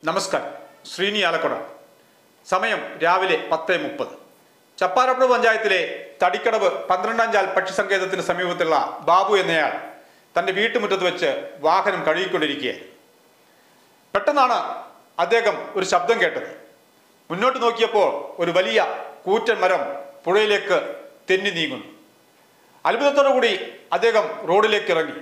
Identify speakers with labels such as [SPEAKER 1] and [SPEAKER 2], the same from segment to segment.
[SPEAKER 1] നമസ്കാരം ശ്രീനി ആലക്കുട സമയം രാവിലെ പത്ത് മുപ്പത് ചപ്പാരപ്പുഴ പഞ്ചായത്തിലെ തടിക്കടവ് പന്ത്രണ്ടാം ചാൽ പക്ഷിസങ്കേതത്തിന് സമീപത്തുള്ള ബാബു എന്നയാൾ തന്റെ വീട്ടുമുറ്റത്ത് വെച്ച് വാഹനം കഴുകിക്കൊണ്ടിരിക്കുകയായിരുന്നു പെട്ടെന്നാണ് അദ്ദേഹം ഒരു ശബ്ദം കേട്ടത് മുന്നോട്ട് നോക്കിയപ്പോൾ ഒരു വലിയ കൂറ്റൻ മരം പുഴയിലേക്ക് തെന്നി നീങ്ങുന്നു അത്ഭുതത്തോടു കൂടി അദ്ദേഹം റോഡിലേക്ക് ഇറങ്ങി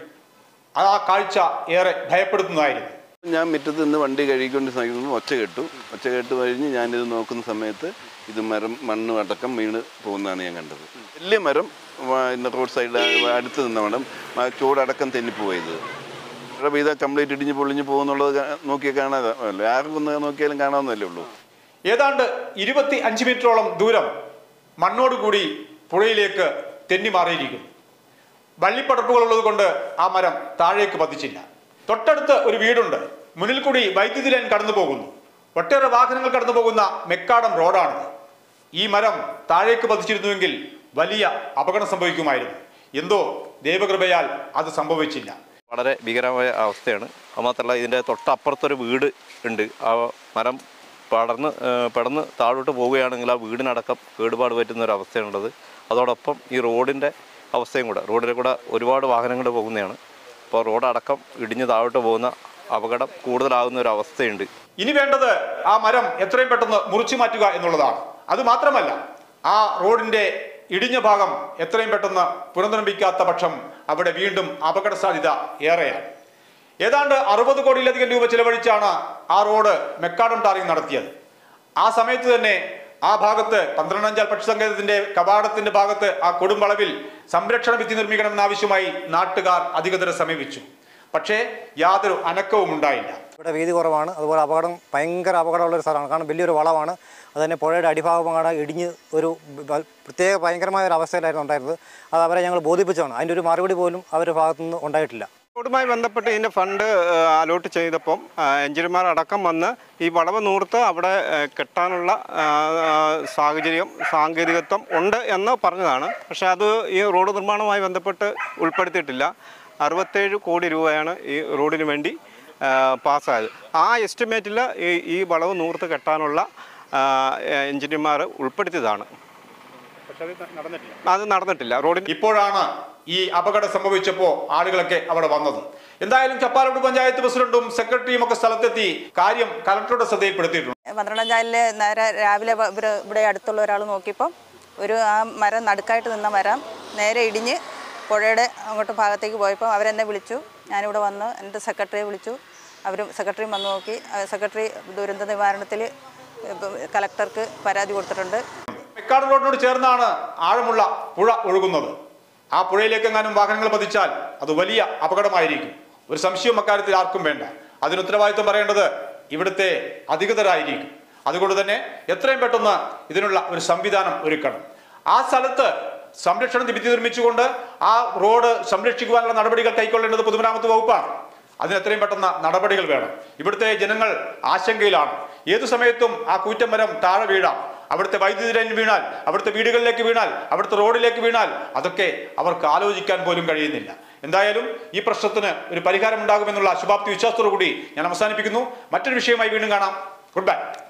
[SPEAKER 1] ആ കാഴ്ച ഏറെ ഭയപ്പെടുത്തുന്നതായിരുന്നു
[SPEAKER 2] ഞാൻ മുറ്റത്ത് നിന്ന് വണ്ടി കഴുകിക്കൊണ്ട് സഹിക്കുന്നു ഒച്ച കേട്ടു ഒച്ച കേട്ട് കഴിഞ്ഞ് ഞാനിത് നോക്കുന്ന സമയത്ത് ഇത് മരം മണ്ണ് അടക്കം വീണ് പോകുന്നതാണ് ഞാൻ കണ്ടത് വലിയ മരം വ- ഇന്ന് റോഡ് സൈഡ് അടുത്ത് നിന്ന മരം മ- ചൂടടക്കം തെന്നിപ്പോയത് ഇവിടെ വീത കംപ്ലീറ്റ് ഇടിഞ്ഞ് പൊളിഞ്ഞ് പോകുന്നുള്ളത് കാ- നോക്കിയാൽ കാണാതെ ആർക്കും ഒന്ന് നോക്കിയാലും കാണാവുന്നതല്ലേ ഉള്ളൂ
[SPEAKER 1] ഏതാണ്ട് ഇരുപത്തി അഞ്ച് മീറ്ററോളം ദൂരം മണ്ണോടുകൂടി പുഴയിലേക്ക് തെന്നി മാറിയിരിക്കുന്നു വള്ളിപ്പടർപ്പുകൾ ഉള്ളത് കൊണ്ട് ആ മരം താഴേക്ക് പതിച്ചില്ല തൊട്ടടുത്ത് ഒരു വീടുണ്ട് മുന്നിൽ കൂടി വൈദ്യുതി ലൈൻ കടന്നു പോകുന്നു ഒട്ടേറെ വാഹനങ്ങൾ കടന്നു പോകുന്ന മെക്കാടം റോഡാണിത് ഈ മരം താഴേക്ക് പതിച്ചിരുന്നുവെങ്കിൽ വലിയ അപകടം സംഭവിക്കുമായിരുന്നു എന്തോ ദൈവകൃപയാൽ അത് സംഭവിച്ചില്ല
[SPEAKER 3] വളരെ ഭീകരമായ അവസ്ഥയാണ് അത് മാത്രമല്ല ഇതിൻ്റെ തൊട്ടപ്പുറത്തൊരു വീട് ഉണ്ട് ആ മരം പടർന്ന് ഏഹ് പടർന്ന് താഴോട്ട് പോവുകയാണെങ്കിൽ ആ വീടിനടക്കം കേടുപാട് പറ്റുന്ന ഒരു അവസ്ഥയാണുള്ളത് അതോടൊപ്പം ഈ റോഡിൻ്റെ അവസ്ഥയും കൂടെ റോഡിൽ കൂടെ ഒരുപാട് വാഹനങ്ങൾ പോകുന്നതാണ് അപ്പോൾ റോഡടക്കം ഇടിഞ്ഞ് താഴോട്ട് പോകുന്ന അപകടം കൂടുതലാകുന്ന ഒരു അവസ്ഥയുണ്ട്
[SPEAKER 1] ഇനി വേണ്ടത് ആ മരം എത്രയും പെട്ടെന്ന് മുറിച്ചു മാറ്റുക എന്നുള്ളതാണ് അത് മാത്രമല്ല ആ റോഡിന്റെ ഇടിഞ്ഞ ഭാഗം എത്രയും പെട്ടെന്ന് പുനർനിർമ്മിക്കാത്ത പക്ഷം അവിടെ വീണ്ടും അപകട സാധ്യത ഏറെയാണ് ഏതാണ്ട് അറുപത് കോടിയിലധികം രൂപ ചിലവഴിച്ചാണ് ആ റോഡ് മെക്കാഡം ടാറിംഗ് നടത്തിയത് ആ സമയത്ത് തന്നെ ആ ഭാഗത്ത് പന്ത്രണ്ടഞ്ചാൽ പക്ഷിസങ്കേതത്തിന്റെ കവാടത്തിന്റെ ഭാഗത്ത് ആ കൊടുംവളവിൽ സംരക്ഷണ ഭിത്തി നിർമ്മിക്കണമെന്നാവശ്യമായി നാട്ടുകാർ അധികൃതരെ സമീപിച്ചു പക്ഷേ യാതൊരു അനക്കവും ഉണ്ടായില്ല
[SPEAKER 4] ഇവിടെ വീതി കുറവാണ് അതുപോലെ അപകടം ഭയങ്കര അപകടമുള്ള ഒരു സ്ഥലമാണ് കാരണം വലിയൊരു വളവാണ് അത് തന്നെ പുഴയുടെ അടിഭാഗമാണ് ഇടിഞ്ഞ് ഒരു ബ- പ്രത്യേക ഭയങ്കരമായ ഒരു അവസ്ഥയിലായിരുന്നു ഉണ്ടായിരുന്നത് അത് അവരെ ഞങ്ങൾ ബോധിപ്പിച്ചതാണ് അതിൻ്റെ ഒരു മറുപടി പോലും അവരുടെ ഭാഗത്തുനിന്ന് ഉണ്ടായിട്ടില്ല
[SPEAKER 5] റോഡുമായി ബന്ധപ്പെട്ട് ഇതിൻ്റെ ഫണ്ട് അലോട്ട് ചെയ്തപ്പം ആ, എഞ്ചിനീയർമാർ അടക്കം വന്ന് ഈ വളവ് നൂർത്ത് അവിടെ ആ, കെട്ടാനുള്ള ആ, ആ, സാഹചര്യം സാങ്കേതികത്വം ഉണ്ട് എന്ന് പറഞ്ഞതാണ് പക്ഷേ അത് ഈ റോഡ് നിർമ്മാണവുമായി ബന്ധപ്പെട്ട് ഉൾപ്പെടുത്തിയിട്ടില്ല അറുപത്തേഴ് കോടി രൂപയാണ് ഈ റോഡിന് വേണ്ടി ആ, പാസ്സായത് ആ എസ്റ്റിമേറ്റിൽ ഈ ഈ വളവ് നൂർത്ത് കെട്ടാനുള്ള ആ, എഞ്ചിനീയർമാർ ഉൾപ്പെടുത്തിയതാണ് അത് നടന്നിട്ടില്ല റോഡിൻ്റെ
[SPEAKER 1] ഇപ്പോഴാണ് ഈ അപകടം സംഭവിച്ചപ്പോൾ ആളുകളൊക്കെ അവിടെ വന്നത് എന്തായാലും ചപ്പാലോട് പഞ്ചായത്ത് പ്രസിഡന്റും സെക്രട്ടറിയും ഒക്കെ സ്ഥലത്തെത്തി കാര്യം കലക്ടറുടെ ശ്രദ്ധയിൽപ്പെടുത്തിയിട്ടുണ്ട്
[SPEAKER 6] പന്ത്രണ്ടാം ചാലില് നേരെ രാവിലെ വ- ഇവര് ഇവിടെ അടുത്തുള്ള ഒരാൾ നോക്കിയപ്പം ഒരു ആ മരം നടുക്കായിട്ട് നിന്ന മരം നേരെ ഇടിഞ്ഞ് പുഴയുടെ അങ്ങോട്ട് ഭാഗത്തേക്ക് പോയപ്പോൾ അവരെന്നെ വിളിച്ചു ഞാനിവിടെ വന്ന് എൻ്റെ സെക്രട്ടറിയെ വിളിച്ചു അവർ സെക്രട്ടറിയും വന്ന് നോക്കി ആ സെക്രട്ടറി ദുരന്ത നിവാരണത്തിൽ കലക്ടർക്ക് പരാതി കൊടുത്തിട്ടുണ്ട്
[SPEAKER 1] മെക്കാട് റോഡിനോട് ചേർന്നാണ് ആഴമുള്ള പുഴ ഒഴുകുന്നത് ആ പുഴയിലേക്ക് എങ്ങാനും വാഹനങ്ങൾ പതിച്ചാൽ അത് വലിയ അപകടമായിരിക്കും ഒരു സംശയവും അക്കാര്യത്തിൽ ആർക്കും വേണ്ട അതിന് ഉത്തരവാദിത്വം പറയേണ്ടത് ഇവിടുത്തെ അധികൃതരായിരിക്കും അതുകൊണ്ട് തന്നെ എത്രയും പെട്ടെന്ന് ഇതിനുള്ള ഒരു സംവിധാനം ഒരുക്കണം ആ സ്ഥലത്ത് സംരക്ഷണ ഭിത്തി നിർമ്മിച്ചുകൊണ്ട് ആ റോഡ് സംരക്ഷിക്കുവാനുള്ള നടപടികൾ കൈക്കൊള്ളേണ്ടത് പൊതുമരാമത്ത് വകുപ്പാണ് അതിന് എത്രയും പെട്ടെന്ന് നടപടികൾ വേണം ഇവിടുത്തെ ജനങ്ങൾ ആശങ്കയിലാണ് ഏതു സമയത്തും ആ കൂറ്റമരം താഴെ വീഴാം അവിടുത്തെ വൈദ്യുതി ലൈൻ വീണാൽ അവിടുത്തെ വീടുകളിലേക്ക് വീണാൽ അവിടുത്തെ റോഡിലേക്ക് വീണാൽ അതൊക്കെ അവർക്ക് ആലോചിക്കാൻ പോലും കഴിയുന്നില്ല എന്തായാലും ഈ പ്രശ്നത്തിന് ഒരു പരിഹാരം ഉണ്ടാകുമെന്നുള്ള ശുഭാപ്തി വിശ്വാസത്തോടു കൂടി ഞാൻ അവസാനിപ്പിക്കുന്നു മറ്റൊരു വിഷയമായി വീണ്ടും കാണാം ഗുഡ് ബൈ